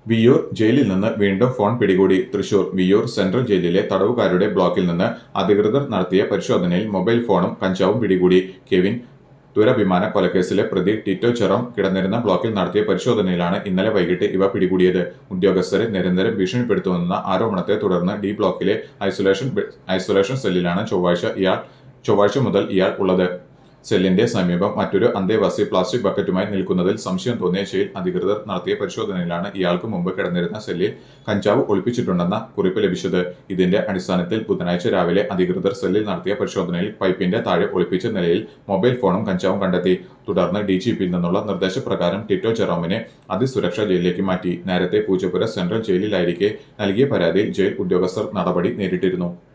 വിയ്യൂർ ജയിലിൽ നിന്ന് വീണ്ടും ഫോൺ പിടികൂടി തൃശൂർ വിയ്യൂർ സെൻട്രൽ ജയിലിലെ തടവുകാരുടെ ബ്ലോക്കിൽ നിന്ന് അധികൃതർ നടത്തിയ പരിശോധനയിൽ മൊബൈൽ ഫോണും കഞ്ചാവും പിടികൂടി കെവിൻ ദുരഭിമാന കൊലക്കേസിലെ പ്രതി ടിറ്റോ ചെറോം കിടന്നിരുന്ന ബ്ലോക്കിൽ നടത്തിയ പരിശോധനയിലാണ് ഇന്നലെ വൈകിട്ട് ഇവ പിടികൂടിയത് ഉദ്യോഗസ്ഥരെ നിരന്തരം ഭീഷണിപ്പെടുത്തുമെന്ന ആരോപണത്തെ തുടർന്ന് ഡി ബ്ലോക്കിലെ ഐസൊലേഷൻ ബെ- ഐസൊലേഷൻ സെല്ലിലാണ് ചൊവ്വാഴ്ച ഇയാൾ ചൊവ്വാഴ്ച മുതൽ ഇയാൾ ഉള്ളത് സെല്ലിന്റെ സമീപം മറ്റൊരു അന്തേവാസി പ്ലാസ്റ്റിക് ബക്കറ്റുമായി നിൽക്കുന്നതിൽ സംശയം തോന്നിയ ജയിൽ അധികൃതർ നടത്തിയ പരിശോധനയിലാണ് ഇയാൾക്ക് മുമ്പ് കിടന്നിരുന്ന സെല്ലിൽ കഞ്ചാവ് ഒളിപ്പിച്ചിട്ടുണ്ടെന്ന കുറിപ്പ് ലഭിച്ചത് ഇതിന്റെ അടിസ്ഥാനത്തിൽ ബുധനാഴ്ച രാവിലെ അധികൃതർ സെല്ലിൽ നടത്തിയ പരിശോധനയിൽ പൈപ്പിന്റെ താഴെ ഒളിപ്പിച്ച നിലയിൽ മൊബൈൽ ഫോണും കഞ്ചാവും കണ്ടെത്തി തുടർന്ന് ഡി ജി പിയിൽ നിന്നുള്ള നിർദ്ദേശപ്രകാരം ടിറ്റോ ജെറോമിനെ അതിസുരക്ഷാ ജയിലിലേക്ക് മാറ്റി നേരത്തെ പൂജപ്പുര സെൻട്രൽ ജയിലിലായിരിക്കെ നൽകിയ പരാതിയിൽ ജയിൽ ഉദ്യോഗസ്ഥർ നടപടി നേരിട്ടിരുന്നു